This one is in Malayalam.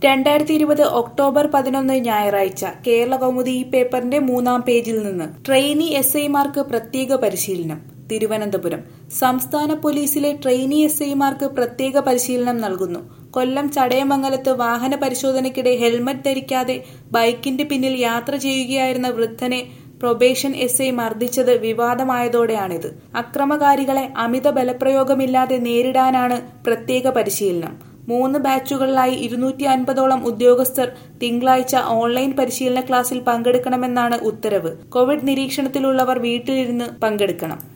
രണ്ടായിരത്തി ഇരുപത് ഒക്ടോബർ പതിനൊന്ന് ഞായറാഴ്ച കേരള കൗമുദി ഈ പേപ്പറിന്റെ മൂന്നാം പേജിൽ നിന്ന് ട്രെയിനി എസ് ഐമാർക്ക് പ്രത്യേക പരിശീലനം തിരുവനന്തപുരം സംസ്ഥാന പോലീസിലെ ട്രെയിനി എസ് ഐമാർക്ക് പ്രത്യേക പരിശീലനം നൽകുന്നു കൊല്ലം ചടയമംഗലത്ത് വാഹന പരിശോധനയ്ക്കിടെ ഹെൽമറ്റ് ധരിക്കാതെ ബൈക്കിന്റെ പിന്നിൽ യാത്ര ചെയ്യുകയായിരുന്ന വൃദ്ധനെ പ്രൊബേഷൻ എസ് ഐ മർദ്ദിച്ചത് വിവാദമായതോടെയാണിത് അക്രമകാരികളെ അമിത ബലപ്രയോഗമില്ലാതെ നേരിടാനാണ് പ്രത്യേക പരിശീലനം മൂന്ന് ബാച്ചുകളിലായി ഇരുന്നൂറ്റി അൻപതോളം ഉദ്യോഗസ്ഥർ തിങ്കളാഴ്ച ഓൺലൈൻ പരിശീലന ക്ലാസ്സിൽ പങ്കെടുക്കണമെന്നാണ് ഉത്തരവ് കോവിഡ് നിരീക്ഷണത്തിലുള്ളവർ വീട്ടിലിരുന്ന് പങ്കെടുക്കണം